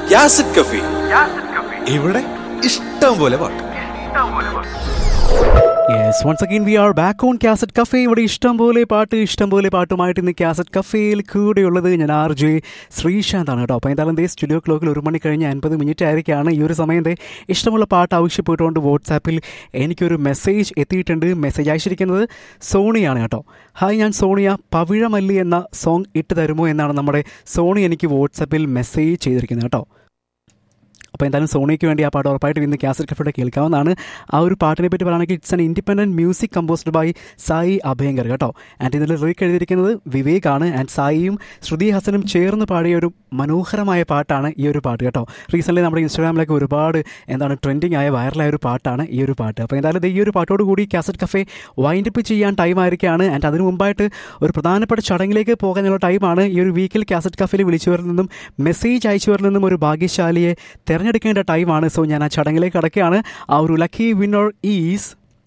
യാസിഡ് കഫി ഇവിടെ ഇഷ്ടം പോലെ പാട്ട് yes once again we are back on cassette cafe ഇവിടെ ഇഷ്ടം പോലെ പാട്ട് ഇഷ്ടം പോലെ പാട്ടുമായിട്ട് ഇന്ന് കാസറ്റ് കഫേയിൽ കൂടെയുള്ളത് ഞാൻ ആർ ജെ ശ്രീശാന്താണ് കേട്ടോ അപ്പോൾ എന്തായാലും ദേ സ്റ്റുഡിയോ ക്ലോക്കിൽ ഒരു മണി കഴിഞ്ഞ് അൻപത് മിനിറ്റ് ആയിരിക്കുകയാണ് ഈ ഒരു സമയം ദേ ഇഷ്ടമുള്ള പാട്ട് ആവശ്യപ്പെട്ടുകൊണ്ട് വാട്സാപ്പിൽ എനിക്കൊരു മെസ്സേജ് എത്തിയിട്ടുണ്ട് മെസ്സേജ് അയച്ചിരിക്കുന്നത് സോണിയാണ് കേട്ടോ ഹായ് ഞാൻ സോണിയ പവിഴമല്ലി എന്ന സോങ് ഇട്ട് തരുമോ എന്നാണ് നമ്മുടെ സോണി എനിക്ക് വാട്സാപ്പിൽ മെസ്സേജ് ചെയ്തിരിക്കുന്നത് കേട്ടോ അപ്പോൾ എന്തായാലും സോണിക്ക് വേണ്ടി ആ പാട്ട് ഉറപ്പായിട്ട് ഇന്ന് കാസറ്റ് കഫയുടെ കേൾക്കാവുന്നതാണ് ആ ഒരു പാട്ടിനെ പറ്റി പറയുകയാണെങ്കിൽ it's an independent music composed by Sai Abhyankar കേട്ടോ ആൻഡ് ഇതിൽ ലിറിക് എഴുതിയിരിക്കുന്നത് വിവേക് ആണ് ആൻഡ് സായിയും ശ്രുതി ഹസനും ചേർന്ന് പാടിയ ഒരു മനോഹരമായ പാട്ടാണ് ഈ ഒരു പാട്ട് കേട്ടോ റീസെൻ്റ്ലി നമ്മുടെ ഇൻസ്റ്റാഗ്രാമിലൊക്കെ ഒരുപാട് എന്താണ് ട്രെൻഡിങ് ആയ വൈറലായ ഒരു പാട്ടാണ് ഈ ഒരു പാട്ട് അപ്പോൾ എന്തായാലും ദേ ഈ ഒരു പാട്ടോട് കൂടി കാസറ്റ് കഫേ വൈൻഡപ്പ് ചെയ്യാൻ ടൈം ആയിരിക്കുകയാണ് ആൻഡ് അതിന് മുമ്പായിട്ട് ഒരു പ്രധാനപ്പെട്ട ചടങ്ങിലേക്ക് പോകാനുള്ള ടൈമാണ് ഈ ഒരു വീക്കിൽ കാസറ്റ് കഫേയിൽ വിളിച്ചവരിൽ നിന്നും മെസ്സേജ് അയച്ചവരിൽ നിന്നും ഒരു ഭാഗ്യശാലിയെ തിരഞ്ഞെടുക്കേണ്ട ടൈമാണ് സോ ഞാൻ ആ ചടങ്ങിലേക്ക് കടക്കുകയാണ് ആ ഒരു ലക്കി വിന്നർ ഈസ്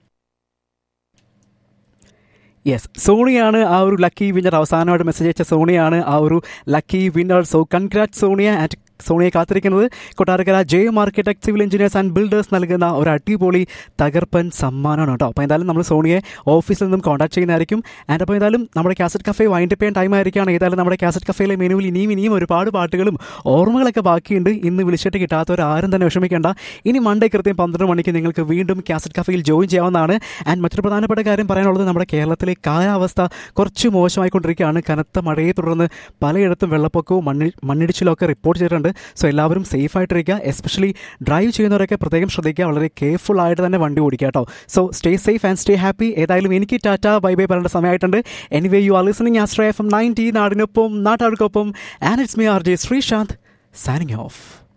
യെസ് സോണിയാണ് ആ ഒരു ലക്കി വിന്നർ അവസാനമായിട്ട് മെസ്സേജ് അയച്ച സോണിയാണ് ആ ഒരു lucky winner so congrat Sonia and സോണിയെ കാത്തിരിക്കുന്നത് Kottarakkara J architect civil engineers and builders നൽകുന്ന ഒരു അടിപൊളി തകർപ്പൻ സമ്മാനമാണ് കേട്ടോ അപ്പോൾ എന്തായാലും നമ്മൾ സോണിയെ ഓഫീസിൽ നിന്നും കോൺടാക്ട് ചെയ്യുന്നതായിരിക്കും ആൻഡ് അപ്പോൾ എന്തായാലും നമ്മുടെ കാസറ്റ് കഫേ വൈൻഡ് ചെയ്യാൻ ടൈം ആയിരിക്കുകയാണ് ഏതായാലും നമ്മുടെ കാസറ്റ് കഫേയിലെ മെനുവിൽ ഇനിയും ഇനിയും ഒരുപാട് പാട്ടുകളും ഓർമ്മകളൊക്കെ ബാക്കിയുണ്ട് ഇന്ന് വിളിച്ചിട്ട് കിട്ടാത്തവർ ആരും തന്നെ വിഷമിക്കേണ്ട ഇനി മൺഡേ കൃത്യം പന്ത്രണ്ട് മണിക്ക് നിങ്ങൾക്ക് വീണ്ടും കാസറ്റ് കഫേയിൽ ജോയിൻ ചെയ്യാവുന്നതാണ് ആൻഡ് മറ്റൊരു പ്രധാനപ്പെട്ട കാര്യം പറയാനുള്ളത് നമ്മുടെ കേരളത്തിലെ കാലാവസ്ഥ കുറച്ച് മോശമായിക്കൊണ്ടിരിക്കുകയാണ് കനത്ത മഴയെ തുടർന്ന് പലയിടത്തും വെള്ളപ്പൊക്കവും മണ്ണി മണ്ണിടിച്ചിലും ഒക്കെ റിപ്പോർട്ട് ചെയ്തിട്ടുണ്ട് സോ എല്ലാവരും സേഫ് ആയിട്ടിരിക്കുക എസ്പെഷ്യലി ഡ്രൈവ് ചെയ്യുന്നവരൊക്കെ പ്രത്യേകം ശ്രദ്ധിക്കുക വളരെ കെയർഫുൾ ആയിട്ട് തന്നെ വണ്ടി ഓടിക്കുക കേട്ടോ so stay safe and stay happy ഏതായാലും എനിക്ക് ടാറ്റ ബൈ ബൈ പറയേണ്ട സമയമായിട്ടുണ്ട് എനിവേ യു ആർ ലിസണിങ് ആസ്ട്രേ എഫ് എം നയൻറ്റി നാടിനൊപ്പം നാട്ടാർക്കൊപ്പം and it's me R J Sreesanth signing of